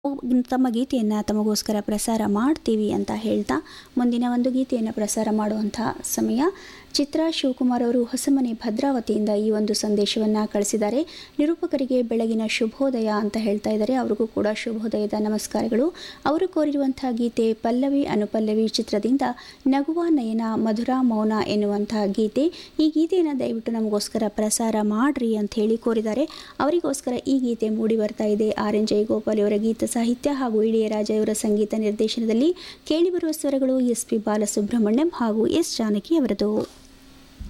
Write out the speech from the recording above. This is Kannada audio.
ತಮ್ಮ ಗೀತೆಯನ್ನು ತಮಗೋಸ್ಕರ ಪ್ರಸಾರ ಮಾಡ್ತೀವಿ ಅಂತ ಹೇಳ್ತಾ ಮುಂದಿನ ಒಂದು ಗೀತೆಯನ್ನು ಪ್ರಸಾರ ಮಾಡುವಂಥ ಸಮಯ ಚಿತ್ರಾ ಶಿವಕುಮಾರ್ ಅವರು ಹೊಸಮನೆ ಭದ್ರಾವತಿಯಿಂದ ಈ ಒಂದು ಸಂದೇಶವನ್ನು ಕಳಿಸಿದ್ದಾರೆ ನಿರೂಪಕರಿಗೆ ಬೆಳಗಿನ ಶುಭೋದಯ ಅಂತ ಹೇಳ್ತಾ ಇದ್ದಾರೆ ಅವ್ರಿಗೂ ಕೂಡ ಶುಭೋದಯದ ನಮಸ್ಕಾರಗಳು ಅವರು ಕೋರಿರುವಂಥ ಗೀತೆ ಪಲ್ಲವಿ ಅನುಪಲ್ಲವಿ ಚಿತ್ರದಿಂದ ನಗುವ ನಯನ ಮಧುರ ಮೌನ ಎನ್ನುವಂಥ ಗೀತೆ ಈ ಗೀತೆಯನ್ನು ದಯವಿಟ್ಟು ನಮಗೋಸ್ಕರ ಪ್ರಸಾರ ಮಾಡ್ರಿ ಅಂತ ಹೇಳಿ ಕೋರಿದ್ದಾರೆ ಅವರಿಗೋಸ್ಕರ ಈ ಗೀತೆ ಮೂಡಿ ಬರ್ತಾ ಇದೆ ಆರ್ ಎನ್ ಜಯಗೋಪಾಲ್ ಇವರ ಗೀತ ಸಾಹಿತ್ಯ ಹಾಗೂ ಇಳಿಯರಾಜ ಇವರ ಸಂಗೀತ ನಿರ್ದೇಶನದಲ್ಲಿ ಕೇಳಿಬರುವ ಸ್ವರಗಳು ಎಸ್ ಪಿ ಬಾಲಸುಬ್ರಹ್ಮಣ್ಯಂ ಹಾಗೂ ಎಸ್ ಜಾನಕಿ ಅವರದು